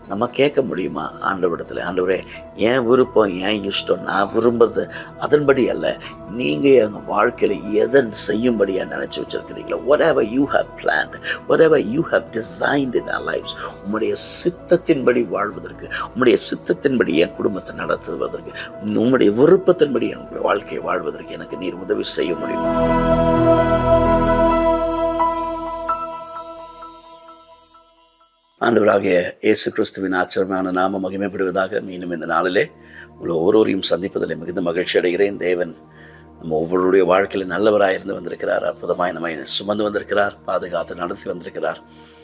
நம்ம கேட்க முடியுமா ஆண்டவரிடத்தில் ஆண்டவரே என் விருப்பம் என் இஷ்டம் நான் விரும்புறது அதன்படி அல்ல நீங்கள் எங்கள் வாழ்க்கையில் எதன் செய்யும்படியாக நினச்சி வச்சிருக்கிறீங்களோ ஒட் whatever you have planned whatever you have designed in our life's உம்முடைய சித்தத்தின்படி வாழ்வதற்கு உம்முடைய சித்தத்தின்படி என் குடும்பத்தை நடத்துவதற்கு உம்முடைய விருப்பத்தின்படி என்னுடைய வாழ்க்கையை வாழ்வதற்கு எனக்கு நீர் உதவி செய்ய முடியும் ஆண்டவராகிய இயேசு கிறிஸ்துவின் ஆச்சரியமான நாம மகிமைப்படுவதாக மீண்டும் இந்த நாளிலே உள்ள ஒவ்வொருவரையும் சந்திப்பதில் மிகுந்த மகிழ்ச்சி அடைகிறேன் தேவன் நம்ம ஒவ்வொருடைய வாழ்க்கையில் நல்லவராக இருந்து வந்திருக்கிறார் அற்புதமாய் நம்மை சுமந்து வந்திருக்கிறார் பாதுகாத்து நடத்தி வந்திருக்கிறார்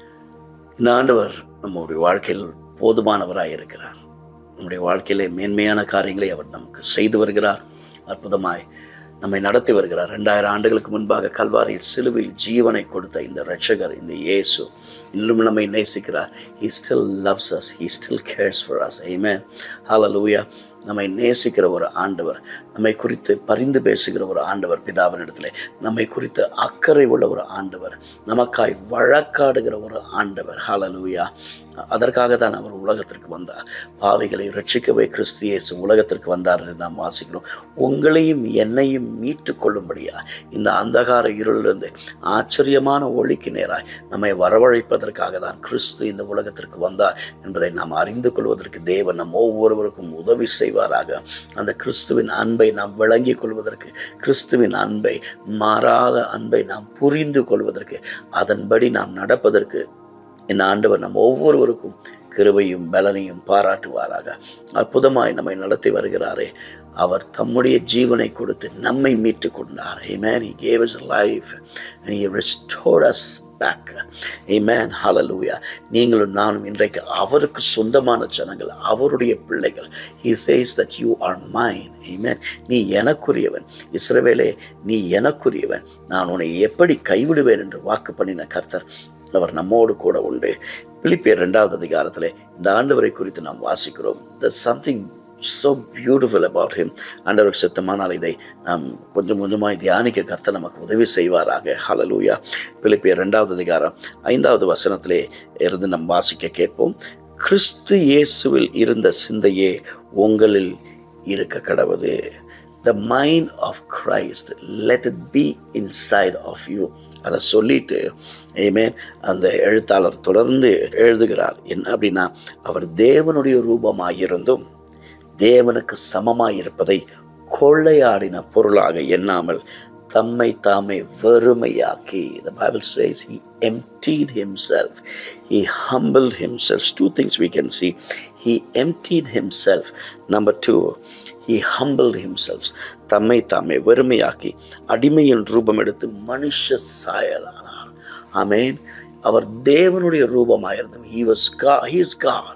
இந்த ஆண்டவர் நம்முடைய வாழ்க்கையில் போதுமானவராய் இருக்கிறார் நம்முடைய வாழ்க்கையிலே மேன்மையான காரியங்களை அவர் நமக்கு செய்து வருகிறார் அற்புதமாய் நம்மை நடத்தி வருகிறார் ரெண்டாயிரம் ஆண்டுகளுக்கு முன்பாக கல்வாரியில் சிலுவையில் ஜீவனை கொடுத்த இந்த ரட்சகர் இந்த இயேசு இன்னும் நம்மை நேசிக்கிறார் he still loves us he still cares for us Amen hallelujah நம்மை நேசிக்கிற ஒரு ஆண்டவர் நம்மை குறித்து பரிந்து பேசுகிற ஒரு ஆண்டவர் பிதாவினிடத்தில் நம்மை குறித்து அக்கறை உள்ள ஒரு ஆண்டவர் நமக்காய் வழக்காடுகிற ஒரு ஆண்டவர் ஹalleluya அதற்காக தான் அவர் உலகத்திற்கு வந்தார் பாவிகளை ரட்சிக்கவே கிறிஸ்து இயேசு உலகத்திற்கு வந்தார் என்று நாம் வாசிக்கிறோம் உங்களையும் என்னையும் மீட்டு கொள்ளும்படியா இந்த அந்தகார இருளிலிருந்து ஆச்சரியமான ஒளிக்கு நேராய் நம்மை வரவழைப்பதற்காக தான் கிறிஸ்து இந்த உலகத்திற்கு வந்தார் என்பதை நாம் அறிந்து கொள்வதற்கு தேவன் நம் ஒவ்வொருவருக்கும் உதவி செய்வாராக அந்த கிறிஸ்துவின் அன்பை நாம் விளங்கிக் கொள்வதற்கு கிறிஸ்துவின் அன்பை மாறாத அன்பை நாம் புரிந்து கொள்வதற்கு அதன்படி நாம் நடப்பதற்கு இந்த ஆண்டவர் நம் ஒவ்வொருவருக்கும் கிருபையும் பலனையும் பாராட்டுவாராக அற்புதமாய் நம்மை நடத்தி வருகிறாரே அவர் தம்முடைய ஜீவனை கொடுத்து நம்மை மீட்டு கொண்டார் Amen. He gave us life and he restored us back. Amen. Hallelujah. நீங்களும் நானும் இன்றைக்கு அவருக்கு சொந்தமான ஜனங்கள் அவருடைய பிள்ளைகள் He says that you are mine. Amen. நீ எனக்குரியவன் இஸ்ரவேலே நீ எனக்குரியவன் நான் உன்னை எப்படி கைவிடுவேன் என்று வாக்கு பண்ணின கர்த்தர் அவர் நம்மோடு கூட உண்டு பிலிப்பியர் இரண்டாவது அதிகாரத்தில் இந்த ஆண்டவரை குறித்து நாம் வாசிக்கிறோம் the something so beautiful about him ஆண்டவருக்கு சித்தமானால் இதை நாம் கொஞ்சம் கொஞ்சமாய் தியானிக்க கர்த்தர் நமக்கு உதவி செய்வாராக ஹலலூயா பிலிப்பியர் இரண்டாவது அதிகாரம் ஐந்தாவது வசனத்திலே இருந்து நாம் வாசிக்க கேட்போம் கிறிஸ்து இயேசுவில் இருந்த சிந்தையே உங்களில் இருக்க கடவுது the mind of Christ let it be inside of you அதை சொல்லிட்டு ஏமேன் அந்த எழுத்தாளர் தொடர்ந்து எழுதுகிறார் என்ன அப்படின்னா அவர் தேவனுடைய ரூபமாயிருந்தும் தேவனுக்கு சமமாயிருப்பதை கொள்ளையாடின பொருளாக எண்ணாமல் தம்மை தாமே வெறுமையாக்கி the bible says he emptied himself he humbled himself two things we can see he emptied himself number two he humbled himself தம்மை தாமே வெறுமையாக்கி அடிமையின் ரூபம் எடுத்து மனுஷ சாயலானார் ஆமென் அவர் தேவனுடைய ரூபமாயிருந்தும் he was god he is god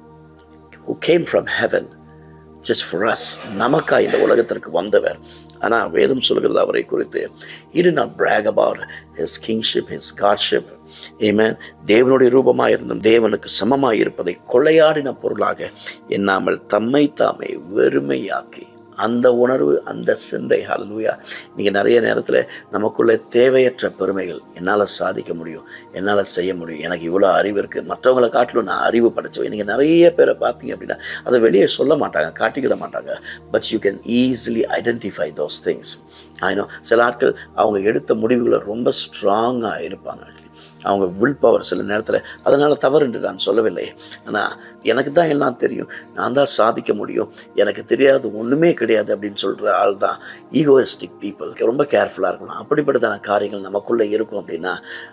who came from heaven just for us நமக்கா இந்த உலகத்திற்கு வந்தவர் ஆனால் வேதம் சொல்கிறது அவரை குறித்து he did not brag about his kingship his godship amen தேவனுடைய ரூபமாக இருந்தும் தேவனுக்கு சமமாக இருப்பதை கொள்ளையாடின பொருளாக எண்ணாமல் தம்மை தாமே வெறுமையாக்கி அந்த உணர்வு அந்த சிந்தை ஹalleluya நீங்கள் நிறைய நேரத்தில் நமக்குள்ள தேவையற்ற பெருமைகள் என்னால் சாதிக்க முடியும் என்னால் செய்ய முடியும் எனக்கு இவ்வளோ அறிவு இருக்குது மற்றவங்களை காட்டிலும் நான் அறிவு படைச்சவன் நீங்கள் நிறைய பேரை பார்த்தீங்க அப்படின்னா அதை வெளியே சொல்ல மாட்டாங்க காட்டிக்கிட மாட்டாங்க but you can easily identify those things ஆயினோ சில ஆட்கள் அவங்க எடுத்த முடிவுகளை ரொம்ப ஸ்ட்ராங்காக இருப்பாங்க அவங்க வில் பவர் சில நேரத்தில் அதனால் தவறு என்று நான் சொல்லவில்லை ஆனால் எனக்கு தான் எல்லாம் தெரியும் நான் தான் சாதிக்க முடியும் எனக்கு தெரியாது ஒன்றுமே கிடையாது அப்படின்னு சொல்கிற ஆள் தான் ஈகோயிஸ்டிக் பீப்புள் ரொம்ப கேர்ஃபுல்லாக இருக்கணும் அப்படிப்பட்டதான காரியங்கள் நமக்குள்ளே இருக்கும் அப்படின்னா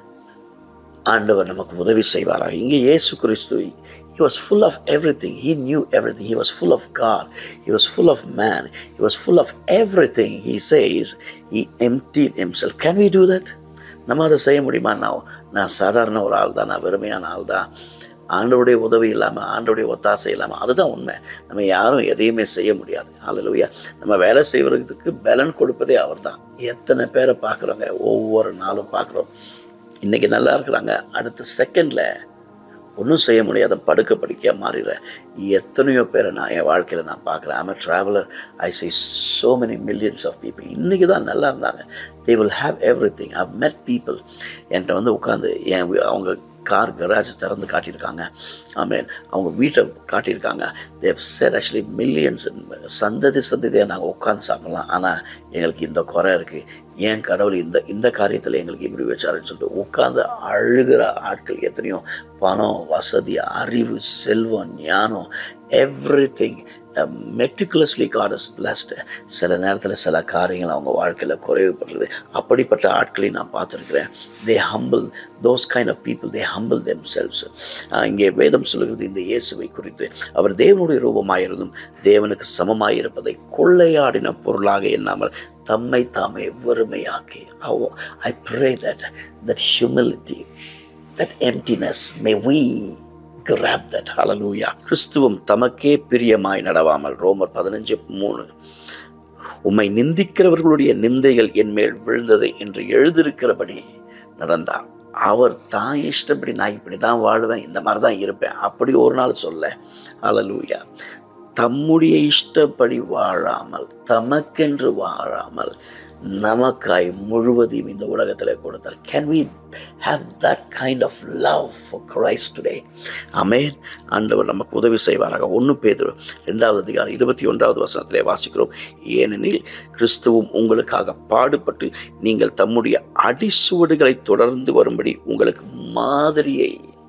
ஆண்டவர் நமக்கு உதவி செய்வாராக இங்கே இயேசு கிறிஸ்து He was full of everything. He knew everything. He was full of God. He was full of man. He was full of everything. He says he emptied himself. Can we do that? நம்ம அதை செய்ய முடியுமா நான் நான் சாதாரண ஒரு ஆள் தான் நான் வெறுமையான ஆள் தான் ஆண்டவருடைய உதவி இல்லாமல் ஆண்டவருடைய ஒத்தாசை இல்லாமல் அதுதான் உண்மை நம்ம யாரும் எதையுமே செய்ய முடியாது அல்லையா நம்ம வேலை செய்வதற்கு பலன் கொடுப்பதே அவர் தான் எத்தனை பேரை பார்க்குறோங்க ஒவ்வொரு நாளும் பார்க்குறோம் இன்றைக்கி நல்லா இருக்கிறாங்க அடுத்த செகண்டில் ஒன்றும் செய்ய முடியாத படுக்க படிக்க மாறிடுற எத்தனையோ பேரை நான் என் வாழ்க்கையில் நான் பார்க்குறேன் I'm traveller I see so many millions of people இன்றைக்கி தான் நல்லா இருந்தாங்க they will have everything I've met people என்கிட்ட வந்து உட்காந்து என் வீ- அவங்க கார் கராஜ் திறந்து காட்டியிருக்காங்க ஆமேன் அவங்க வீட்டை காட்டியிருக்காங்க தேவ் said ஆக்சுவலி மில்லியன்ஸ் சந்ததி சந்ததியாக நாங்கள் உட்காந்து சாப்பிடலாம் ஆனால் எங்களுக்கு இந்த குறை இருக்குது ஏன் கடவுள் இந்த இந்த காரியத்தில் எங்களுக்கு இப்படி வச்சாருன்னு சொல்லிட்டு உட்காந்து அழுகிற ஆட்கள் எத்தனையோ பணம் வசதி அறிவு செல்வம் ஞானம் everything meticulously God is blessed சில நேரத்தில் சில காரியங்கள் அவங்க வாழ்க்கையில் குறைவுபடுறது அப்படிப்பட்ட ஆட்களை நான் பார்த்துருக்கிறேன் they humble those kind of people they humble themselves இங்கே வேதம் சொல்லுகிறது இந்த இயேசுவை குறித்து அவர் தேவனுடைய ரூபமாயிருந்தும் தேவனுக்கு சமமாயிருப்பதை கொள்ளையாடின பொருளாக எண்ணாமல் தம்மை தாமே வெறுமையாக்கி I pray that that humility that emptiness may we grab that hallelujah கிறிஸ்துவம் தமக்கே பிரியமாய் நடவாமல் ரோமர் பதினஞ்சு மூணு உம்மை நிந்திக்கிறவர்களுடைய நிந்தைகள் என் மேல் விழுந்தது என்று எழுதியிருக்கிறபடி நடந்தார் அவர் தான் இஷ்டப்படி நான் இப்படி தான் வாழ்வேன் இந்த மாதிரி தான் இருப்பேன் அப்படி ஒரு நாள் சொல்ல ஹalleluya தம்முடைய இஷ்டப்படி வாழாமல் தமக்கென்று வாழாமல் நமக்காய் முழுவதையும் இந்த உலகத்தில் கொடுத்தார் can we have that kind of love for Christ today amen ஆண்டவர் நமக்கு உதவி செய்வாராக ஒன்று பேதுரு ரெண்டாவது அதிகாரம் இருபத்தி ஒன்றாவது வசனத்திலே வாசிக்கிறோம் ஏனெனில் கிறிஸ்துவும் உங்களுக்காக பாடுபட்டு நீங்கள் தம்முடைய அடிசுவடுகளை தொடர்ந்து வரும்படி உங்களுக்கு மாதிரியை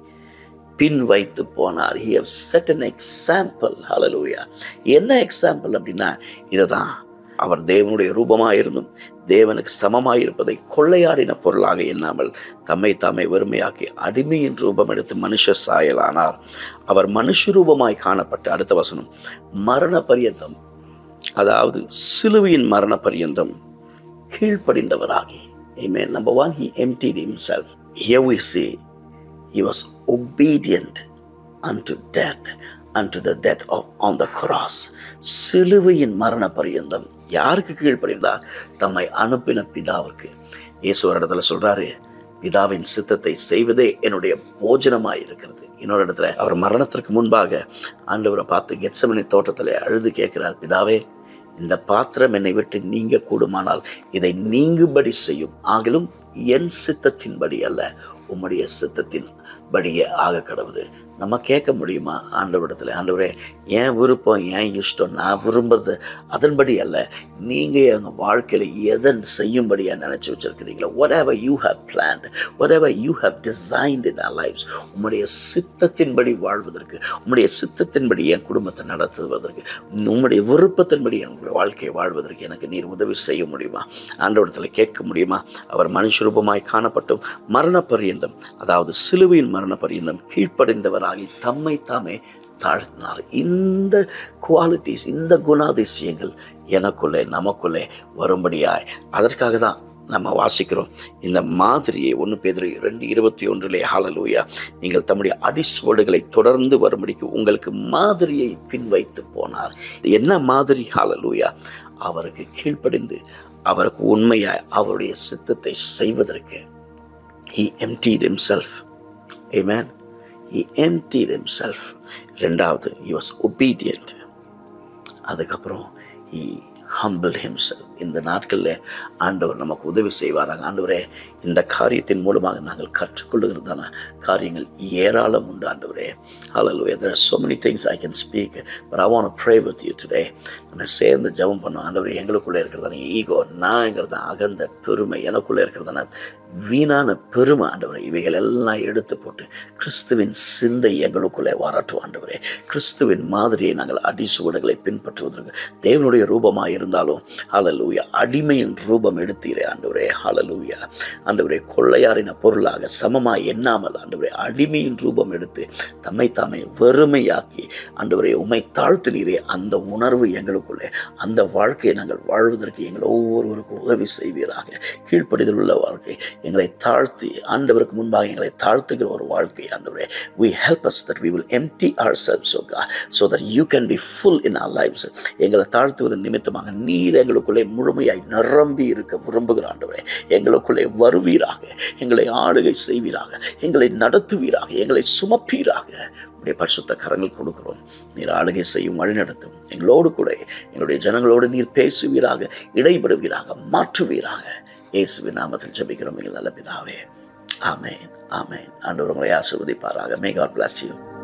பின் வைத்து போனார் he have set an example hallelujah என்ன எக்ஸாம்பிள் அப்படின்னா இதுதான் அவர் தேவனுடைய ரூபமாக இருந்தும் தேவனுக்கு சமமாக இருப்பதை கொள்ளையாடின பொருளாக எண்ணாமல் தம்மை தாமே வெறுமையாக்கி அடிமையின் ரூபம் எடுத்து மனுஷ சாயலானார் அவர் மனுஷ ரூபமாய் காணப்பட்ட அடுத்த வசனம் மரண பரியந்தம் அதாவது சிலுவையின் மரண பரியந்தம் கீழ்ப்படிந்தவராகி Amen. Number one, he emptied himself. Here we see he was obedient unto death unto the death of on the cross சிலுவையின் மரண பரியந்தம் யாருக்கு கீழ்ப்படிந்தார் தம்மை அனுப்பின பிதாவுக்கு இயேசு ஒரு இடத்துல சொல்றாரு பிதாவின் சித்தத்தை செய்வதே என்னுடைய போஜனமாய் இருக்கிறது இன்னொரு இடத்துல அவர் மரணத்திற்கு முன்பாக ஆண்டவரை பார்த்து கெட்சமனி தோட்டத்தில் அழுது கேட்கிறார் பிதாவே இந்த பாத்திரம் என்னை விட்டு நீங்க கூடுமானால் இதை நீங்கும்படி செய்யும் ஆகிலும் என் சித்தத்தின்படி அல்ல உம்முடைய சித்தத்தின் படியே ஆக கடவுது நம்ம கேட்க முடியுமா ஆண்டவரிடத்தில் ஆண்டவரே ஏன் விருப்பம் ஏன் இஷ்டம் நான் விரும்புறது அதன்படி அல்ல நீங்கள் எங்கள் வாழ்க்கையில் எதன் செய்யும்படியாக நினச்சி வச்சுருக்கிறீங்களோ whatever you have planned whatever you have designed in our life's உம்முடைய சித்தத்தின்படி வாழ்வதற்கு உம்முடைய சித்தத்தின்படி என் குடும்பத்தை நடத்துவதற்கு உம்முடைய விருப்பத்தின்படி என்னுடைய வாழ்க்கையை வாழ்வதற்கு எனக்கு நீர் உதவி செய்ய முடியுமா ஆண்டவரத்தில் கேட்க முடியுமா அவர் மனுஷரூபமாய் காணப்பட்டும் மரண பரியந்தம் அதாவது சிலுவையின் மரண பரியந்தம் கீழ்ப்படைந்தவராகி தம்மை தாமே தாழ்த்தினார் இந்த குவாலிட்டிஸ் இந்த குணாதிசயங்கள் எனக்குள்ளே நமக்குள்ளே வரும்படியாய் அதற்காக தான் நம்ம வாசிக்கிறோம் இந்த மாதிரியை ஒன்று பேர் ரெண்டு இருபத்தி ஒன்றிலே ஹாலலூயா நீங்கள் தம்முடைய அடிச்சுவடுகளை தொடர்ந்து வரும்படிக்கு உங்களுக்கு மாதிரியை பின்வைத்து போனார் என்ன மாதிரி ஹாலலூயா அவருக்கு கீழ்ப்படிந்து அவருக்கு உண்மையாய் அவருடைய சித்தத்தை செய்வதற்கு he emptied himself amen he emptied himself ரெண்டாவது he was obedient அதுக்கப்புறம் he humbled himself இந்த நாட்களில் ஆண்டவர் நமக்கு உதவி செய்வாராங்க ஆண்டவரே இந்த காரியத்தின் மூலமாக நாங்கள் கற்றுக்கொள்ளுகிறதான காரியங்கள் ஏராளம் உண்டு ஆண்டவரே ஹalleluya there are so many things I can speak but I want to pray with you today நம்ம சேர்ந்து ஜெபம் பண்ணோம் ஆண்டவரே எங்களுக்குள்ளே இருக்கிறதான ஈகோ நான்ங்கிறத அகந்த பெருமை எனக்குள்ளே இருக்கிறதான வீணான பெருமை ஆண்டவரே இவைகள் எல்லாம் எடுத்து போட்டு கிறிஸ்துவின் சிந்தை எங்களுக்குள்ளே வரட்டும் ஆண்டவரே கிறிஸ்துவின் மாதிரியை நாங்கள் அடிசுவடுகளை பின்பற்றுவதற்கு தேவனுடைய ரூபமாக இருந்தாலும் ஹalleluya அடிமையின் ரூபம் எடுத்தீரே ஆண்டவரே ஹalleluya ஆண்டவரே கொள்ளையாரின பொருளாக சமமாய் எண்ணாமல் ஆண்டவரே அடிமையின் ரூபம் எடுத்து தம்மை தாமே வெறுமையாக்கி ஆண்டவரே உம்மை தாழ்த்தினீரே அந்த உணர்வு எங்களுக்குள்ளே அந்த வாழ்க்கையை நாங்கள் வாழ்வதற்கு எங்கள் ஒவ்வொருவருக்கும் உதவி செய்வீராக கீழ்ப்படிதல் உள்ள வாழ்க்கை எங்களை தாழ்த்தி ஆண்டவருக்கு முன்பாக எங்களை தாழ்த்துகிற ஒரு வாழ்க்கை ஆண்டவரே we help us that we will empty ourselves oh God so that you can be full in our lives எங்களை தாழ்த்துவதன் நிமித்தமாக நீர் எங்களுக்குள்ளே முழுமையாய் நிரம்பி இருக்க விரும்புகிற ஆண்டவரே எங்களுக்குள்ளே வருவீராக எங்களை ஆளுகை செய்வீராக எங்களை நடத்துவீராக எங்களை சுமப்பீராக உடைய பரிசுத்த கரங்கள் கொடுக்கிறோம் நீர் ஆளுகை செய்யும் வழி நடத்தும் எங்களோடு கூட எங்களுடைய ஜனங்களோடு நீர் பேசுவீராக இடைபடுவீராக மாற்றுவீராக இயேசுவின் நாமத்தில் ஜெபிக்கிறோம் எங்கள் நல்ல பிதாவே ஆமேன் ஆமேன் ஆண்டவர் உங்களை ஆசிர்வதிப்பாராக மே காட் பிளாஸ் யூ